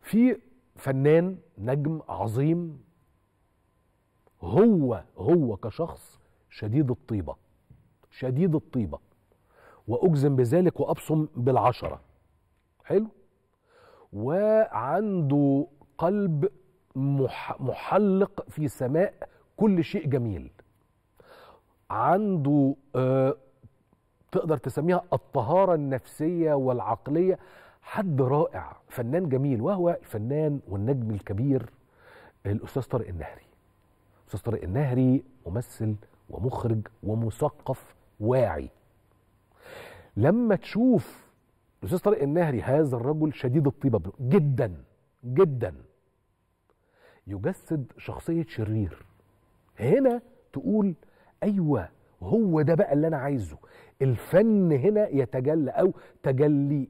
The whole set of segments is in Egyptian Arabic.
في فنان نجم عظيم هو هو كشخص شديد الطيبة شديد الطيبة وأجزم بذلك وأبصم بالعشرة حلو وعنده قلب مح محلق في سماء كل شيء جميل عنده آه تقدر تسميها الطهارة النفسية والعقلية حد رائع فنان جميل وهو الفنان والنجم الكبير الأستاذ طارق النهري أستاذ طارق النهري ممثل ومخرج ومثقف واعي لما تشوف الأستاذ طارق النهري هذا الرجل شديد الطيبة جدا جدا يجسد شخصية شرير هنا تقول أيوة هو ده بقى اللي أنا عايزه الفن هنا يتجلى أو تجلي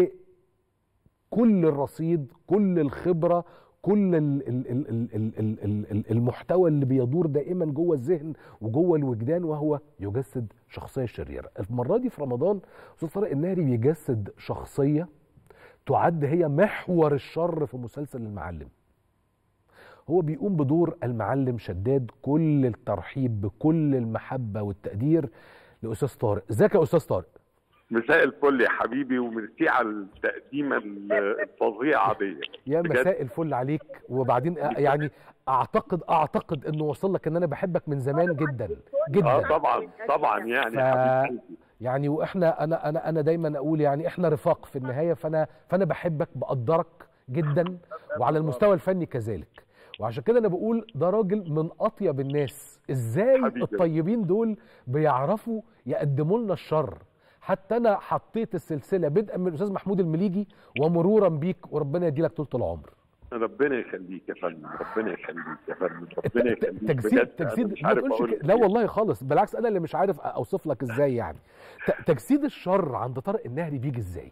لكل الرصيد كل الخبرة كل ال ال ال ال ال ال ال ال المحتوى اللي بيدور دائما جوه الذهن وجوه الوجدان وهو يجسد شخصية شريرة المرة دي في رمضان أستاذ طارق النهري بيجسد شخصية تعد هي محور الشر في مسلسل المعلم هو بيقوم بدور المعلم شداد كل الترحيب بكل المحبة والتقدير لأستاذ طارق ازيك يا أستاذ طارق مساء الفل يا حبيبي وميرسي على التقديمه الفظيعه دي يا بجد. مساء الفل عليك وبعدين يعني اعتقد اعتقد انه وصل لك ان انا بحبك من زمان جدا جدا اه طبعا طبعا يعني ف... يا حبيبي يعني واحنا انا انا انا دايما اقول يعني احنا رفاق في النهايه فانا فانا بحبك بقدرك جدا وعلى المستوى الفني كذلك وعشان كده انا بقول ده راجل من اطيب الناس ازاي حبيبي. الطيبين دول بيعرفوا يقدموا لنا الشر حتى انا حطيت السلسله بدءا من الاستاذ محمود المليجي ومرورا بيك وربنا يديلك طول العمر ربنا يخليك يا فندم ربنا يخليك يا فندم ربنا الت- يخليك تجسيد بجد أنا تجسيد مش ما عارف تقولش أقول كده لا إيه. والله خالص بالعكس انا اللي مش عارف اوصف لك ازاي يعني ت- تجسيد الشر عند طارق النهري بيجي ازاي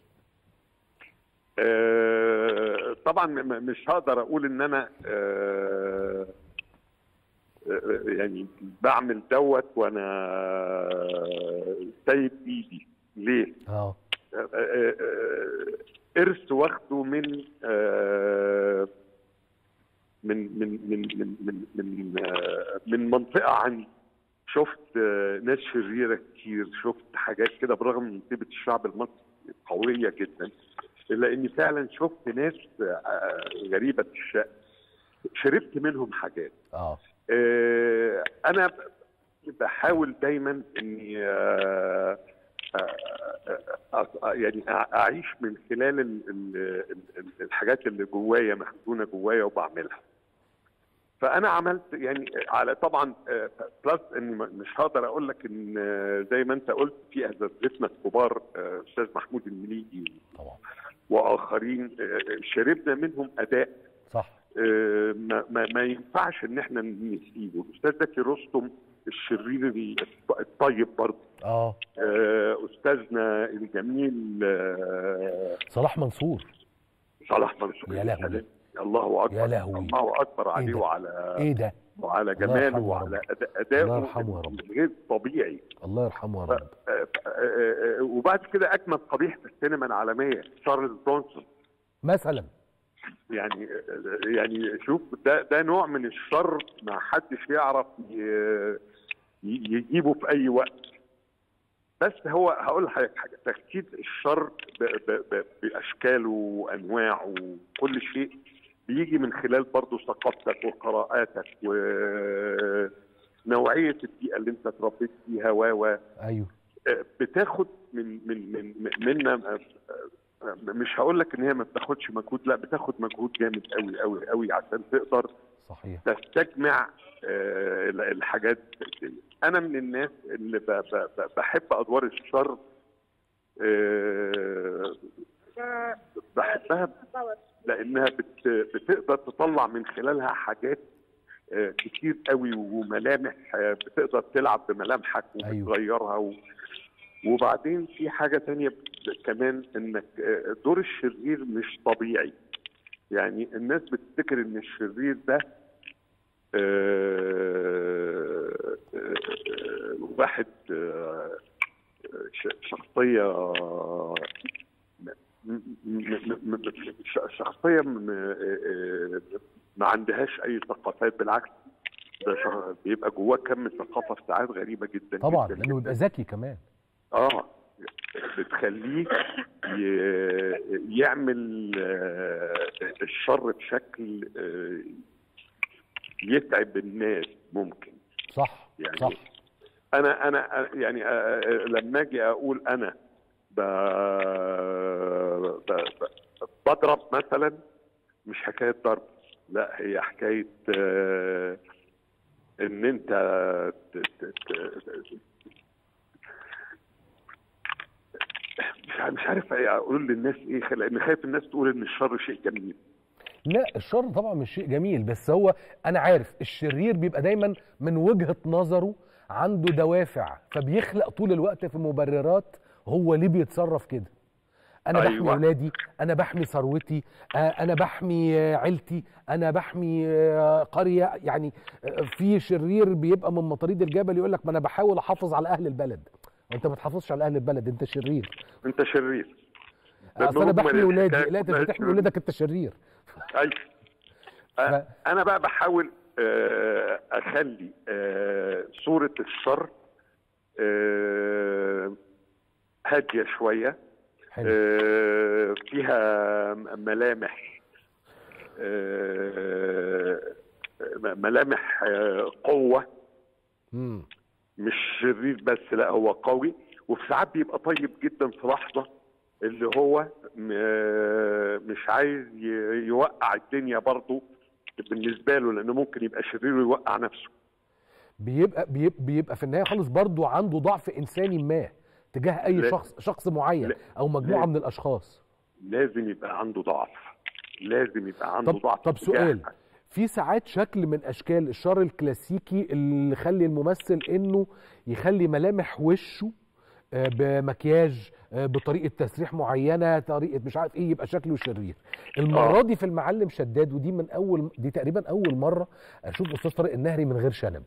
آه، طبعا م- م- مش هقدر اقول ان انا آه، آه، يعني بعمل دوت وانا سايب ايدي ليه؟ اه آه، آه، آه، ارث واخده من آه، من من من من من من, آه، من منطقه عندي شفت آه، ناس شريره كتير شفت حاجات كده برغم من طيبه الشعب المصري قويه جدا الا اني فعلا شفت ناس آه، غريبه الشأن شربت منهم حاجات اه آه، انا ب- بحاول دايما اني آه، آه، آه، آه، يعني أع- اعيش من خلال ال- ال- ال- الحاجات اللي جوايا مخزونه جوايا وبعملها فانا عملت يعني على طبعا آه، بلس ان م- مش هقدر اقول لك ان آه، زي ما انت قلت في اساتذتنا الكبار آه، استاذ محمود المليجي طبعا واخرين آه، شربنا منهم اداء صح آه، ما, ما, ما ينفعش ان احنا نسيبه الاستاذ زكي رستم الشرير الط- الطيب برضه اه آه، استاذنا الجميل آه، صلاح منصور صلاح منصور يا لهوي. الله اكبر يا لهوي. الله اكبر عليه ده؟ وعلى ايه ده وعلى الله جماله يرحمه يا وعلى رب. أداء- ادائه الله يرحمه يا رب. غير طبيعي الله يرحمه يا رب آه، آه، آه، آه، وبعد كده اجمد قبيح في السينما العالميه تشارلز برونسون مثلا يعني يعني شوف ده ده نوع من الشر ما حدش يعرف ي- ي- يجيبه في اي وقت بس هو هقول لحضرتك حاجه تجسيد الشر ب ب ب باشكاله وانواعه وكل شيء بيجي من خلال برضه ثقافتك وقراءاتك ونوعيه البيئه اللي انت اتربيت فيها و و ايوه بتاخد من من من منا مش هقول لك ان هي ما بتاخدش مجهود لا بتاخد مجهود جامد قوي قوي قوي عشان تقدر صحيح تستجمع آه، الحاجات دي. انا من الناس اللي ب- ب- ب- بحب ادوار الشر آه، بحبها لانها بت- بتقدر تطلع من خلالها حاجات آه، كتير قوي وملامح آه، بتقدر تلعب بملامحك أيوة. وبتغيرها و... وبعدين في حاجة تانية ب- كمان انك آه، دور الشرير مش طبيعي يعني الناس بتفتكر ان الشرير ده آه، آه، آه، واحد آه، ش- شخصية م- م- م- م- ش- شخصيه م- آه، ما عندهاش اي ثقافات بالعكس ده شخ- بيبقى جواه كم ثقافه في ساعات غريبه جدا طبعا جدا لانه بيبقى ذكي كمان اه بتخليه ي- يعمل آه، الشر بشكل آه، يتعب الناس ممكن صح يعني صح انا انا يعني آه، آه، لما اجي اقول انا ب... ب... ب... بضرب مثلا مش حكايه ضرب لا هي حكايه آه، ان انت ت... ت... ت... مش عارف- مش عارف اقول للناس ايه لان خايف الناس تقول ان الشر شيء جميل لا الشر طبعا مش شيء جميل بس هو انا عارف الشرير بيبقى دايما من وجهة نظره عنده دوافع فبيخلق طول الوقت في مبررات هو ليه بيتصرف كده انا أيوة. بحمي اولادي انا بحمي ثروتي آه، انا بحمي آه، عيلتي انا بحمي آه، قريه يعني آه، في شرير بيبقى من مطاريد الجبل يقول لك ما انا بحاول احافظ على اهل البلد انت ما بتحافظش على اهل البلد انت شرير انت شرير ده اصل انا مجمل بحمي اولادي الحكاية لا انت مش كلها بتحمي شرير. اولادك انت شرير ايوه ف- انا بقى بحاول آه، اخلي آه، صوره الشر آه، هاديه شويه حلو آه، فيها ملامح آه، ملامح آه، قوه مم. مش شرير بس لا هو قوي وفي ساعات بيبقى طيب جدا في لحظه اللي هو م- آه، مش عايز ي- يوقع الدنيا برضه بالنسبه له لانه ممكن يبقى شرير ويوقع نفسه بيبقى بيبقى, بيبقى في النهايه خالص برضه عنده ضعف انساني ما تجاه اي لا. شخص شخص معين لا. او مجموعه لا. من الاشخاص لازم يبقى عنده ضعف لازم يبقى عنده طب ضعف طب تجاه- سؤال في ساعات شكل من اشكال الشر الكلاسيكي اللي يخلي الممثل انه يخلي ملامح وشه آه، بمكياج آه، بطريقه تسريح معينه طريقه مش عارف ايه يبقى شكله شرير المره آه. دي في المعلم شداد ودي من اول دي تقريبا اول مره اشوف استاذ طارق النهري من غير شنب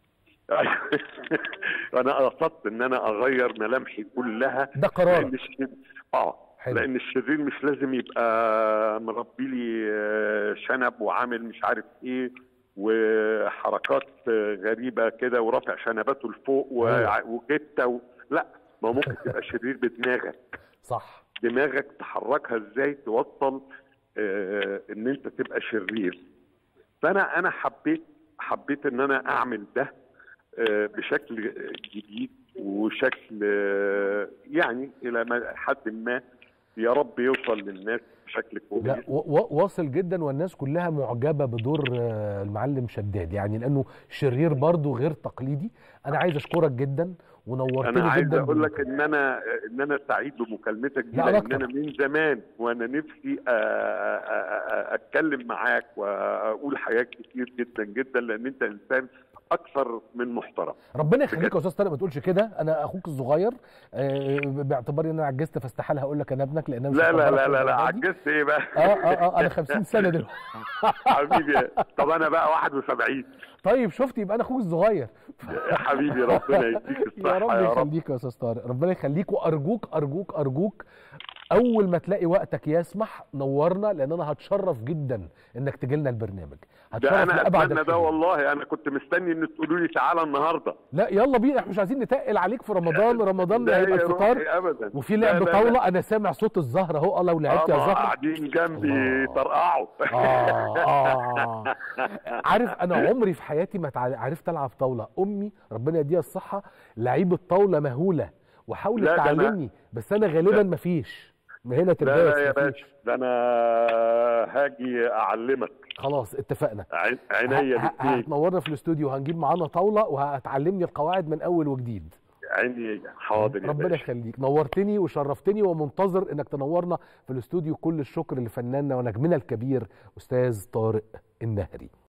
انا قصدت ان انا اغير ملامحي كلها ده قرار لان الشرير اه حلو. لان الشرير مش لازم يبقى مربي لي آه، شنب وعامل مش عارف ايه وحركات آه، غريبه كده ورافع شنباته لفوق وع- وجته و... لا ما ممكن تبقى شرير بدماغك صح دماغك تحركها ازاي توصل آه، ان انت تبقى شرير فانا انا حبيت حبيت ان انا اعمل ده آه، بشكل جديد وشكل آه، يعني الى ما- حد ما يا رب يوصل للناس بشكل كويس لا و- و- واصل جدا والناس كلها معجبه بدور آه، المعلم شداد يعني لانه شرير برضه غير تقليدي انا عايز اشكرك جدا ونورتني انا عايز جدا اقول بال- لك ان انا ان انا سعيد بمكالمتك دي لا، لان أكتر. انا من زمان وانا نفسي آه، آه، آه، اتكلم معاك واقول حاجات كتير جدا جدا لان انت انسان اكثر من محترم ربنا يخليك يا استاذ طارق ما تقولش كده انا اخوك الصغير آه، باعتباري ان انا عجزت فاستحاله هقول لك انا ابنك لان أنا مش لا لا هكبرك لا لا لا للدرجة دي. عجزت ايه بقى اه اه اه انا 50 سنه دلوقتي حبيبي طب انا بقى 71 طيب شفت يبقى انا اخوك الصغير يا حبيبي ربنا يديك الصحه يا رب يا رب يخليك يا استاذ طارق ربنا يخليك وارجوك ارجوك ارجوك اول ما تلاقي وقتك يسمح نورنا لان انا هتشرف جدا انك تجي لنا البرنامج هتشرف ده انا لأبعد اتمنى ده الحدود. والله انا كنت مستني ان تقولوا لي تعالى النهارده لا يلا بينا احنا مش عايزين نتقل عليك في رمضان رمضان ده هيبقى هي الفطار روحي ابدا وفي لا، لعب لا، لا. طاوله انا سامع صوت الزهر اهو لو لعبت يا آه، زهر قاعدين جنبي الله. طرقعوا آه آه عارف أنا عمري في حياتي ما تع- عرفت ألعب طاولة أمي ربنا يديها الصحة لعيبة طاولة مهولة وحاولت لا، ده أنا- تعلمني بس أنا غالبا مفيش هنا لا تربية لا يا مفيش. باشا ده انا هاجي اعلمك خلاص اتفقنا عين- ه- عينيا ه- الاثنين هتنورنا في الاستوديو وهنجيب معانا طاولة وهتعلمني القواعد من أول وجديد عيني حاضر يا ربنا باشا يخليك نورتني وشرفتني ومنتظر انك تنورنا في الاستوديو كل الشكر لفناننا ونجمنا الكبير استاذ طارق النهري